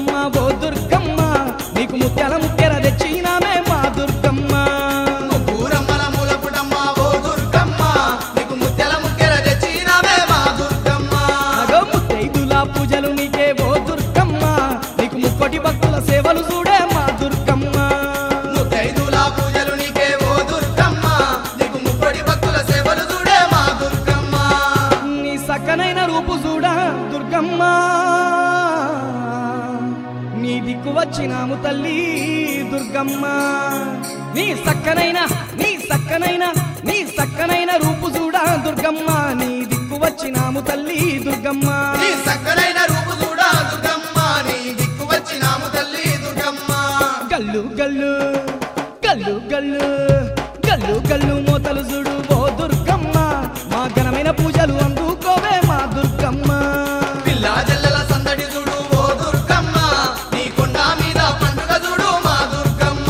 దుర్గమ్మ ఓ దుర్గమ్మ నీకు ముత్యాల ముత్యాల తెచ్చినామే మా దుర్గమ్మ ఊరమ్మల మూలపుటమ్మ ఓ దుర్గమ్మ నీకు ముత్యాల ముక్కెర తెచ్చినామే మా దుర్గమ్మ అగో ముత్తైదుల పూజలు నీకే ఓ దుర్గమ్మ నీకు ముక్కోటి భక్తుల సేవలు చూడే మా దుర్గమ్మ ముత్తైదుల పూజలు నీకే ఓ దుర్గమ్మ నీకు ముప్పటి భక్తుల సేవలు చూడే మా దుర్గమ్మ నీ సక్కనైన రూపు చూడా దుర్గమ్మ నీ దిక్కు వచ్చినాము తల్లి దుర్గమ్మ నీ సక్కనైన నీ సక్కనైన నీ సక్కనైన రూపు చూడా దుర్గమ్మ నీ దిక్కు వచ్చినాము తల్లి దుర్గమ్మ నీ సక్కనైన రూపు చూడా దుర్గమ్మ నీ దిక్కు వచ్చినాము తల్లి దుర్గమ్మ గల్లు గల్లు గల్లు గల్లు గల్లు గల్లు మోతలు చూడు ఓ దుర్గమ్మ మా ఘనమైన పూజలు అందుకోవే మా దుర్గమ్మ పిల్లా జల్లల సందడి చూడు ఓ దుర్గమ్మ నీ కొండ మీద పండుగ చూడు మా దుర్గమ్మ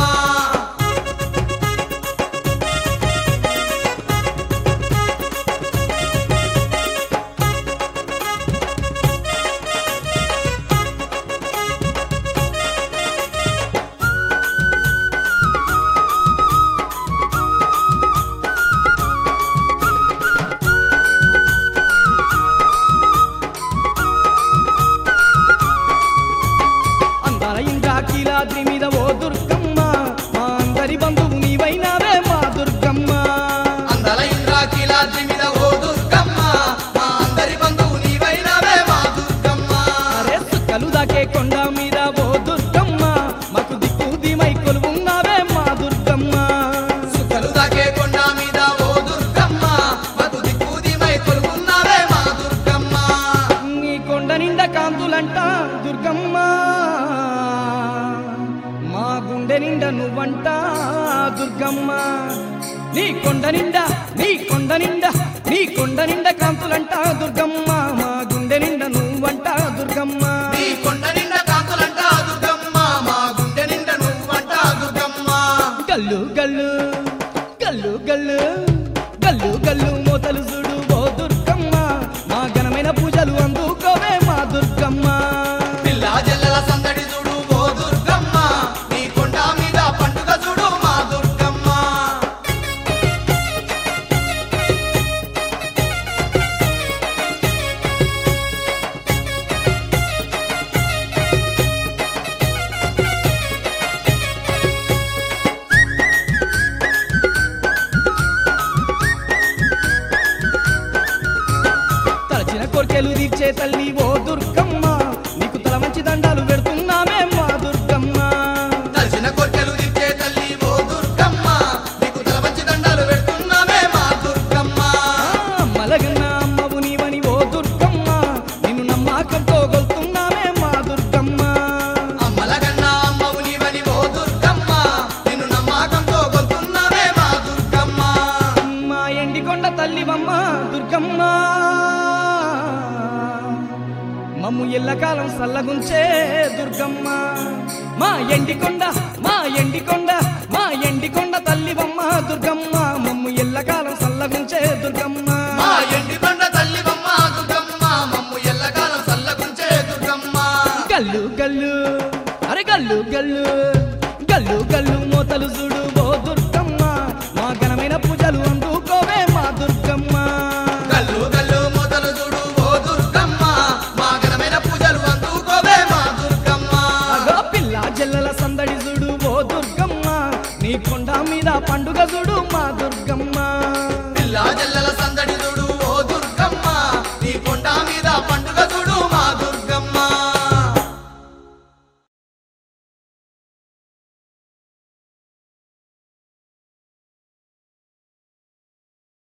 అందాల ఇంద్రాకీలాద్రి మీద ఓ దుర్గమ్మ మా అందరి బంధువు నీవైనావే మా దుర్గమ్మ అందల ఇంద్రాకీలాద్రి మీద ఓ దుర్గమ్మ మా అందరి బంధువు నీవైనవే మా దుర్గమ్మ అరే సుక్కలు దాకే కొండ మీద ఓ దుర్గమ్మ మాకు దిక్కు దిమై కొలువున్నావే మా దుర్గమ్మ సుఖలు దాకే కొండ మీద ఓ దుర్గమ్మ మకు దిక్కుదిమై తొలుగున్నావే మా దుర్గమ్మ నీ కొండ నిండా కాంతులంట దుర్గమ్మ మా గుండె నిండా నువ్వంట దుర్గమ్మ నీ కొండ నిండా నీ కొండ నిండా నీ కొండ నిండా కాంతులంట దుర్గమ్మ మా గుండె నిండా నువ్వంట దుర్గమ్మ నీ కొండ నిండా కాకులంట దుర్గమ్మ మా గుండె నిండా నువ్వంట దుర్గమ్మ గల్లు గల్లు గల్లు గల్లు గల్లు గల్లు మోతలు చూడు ఓ దుర్గమ్మ మా ఘనమైన పూజలు అందుకోవే మా దుర్గమ్మ పిల్లా జల్లల సందడి చూడు ఓ దుర్గమ్మ నీ కొండ మీద పండుగ చూడు మా దుర్గమ్మ తలచిన కోర్కెలు తీర్చే తల్లి ఓ దుర్గమ్మ నీకు తల మంచి దండాలు పెడుతున్నామే మా దుర్గమ్మ తలసిన కొట్టెలు దిచ్చే తల్లి ఓ దుర్గమ్మ నీకు తలవంచి దండాలు పెడుతున్నామే మా దుర్గమ్మ ఆ, మలగన్న అమ్మవు నీవని ఓ దుర్గమ్మ నిన్ను నమ్మకంతో గొలుతున్నామే మా దుర్గమ్మ అమ్మలగన్న అమ్మవు నీవని ఓ దుర్గమ్మ నిన్ను నమ్మకంతో గొంతున్నావే మా దుర్గమ్మ మా ఎండికొండ తల్లివమ్మ దుర్గమ్మ మమ్ము ఎల్లకాలం సల్లగుంచే దుర్గమ్మ మా ఎండికొండ మా ఎండికొండ మా ఎండికొండ తల్లివమ్మ దుర్గమ్మ మమ్ము ఎల్లకాలం సల్లగుంచే దుర్గమ్మ మా ఎండి కొండ తల్లివమ్మ దుర్గమ్మ మమ్ము ఎల్లకాలం సల్లగుంచే దుర్గమ్మ గల్లు గల్లు అరే గల్లు గల్లు గల్లు గల్లు మోతలు చూడు ఓ దుర్గమ్మ మా ఘనమైన పూజలు అందు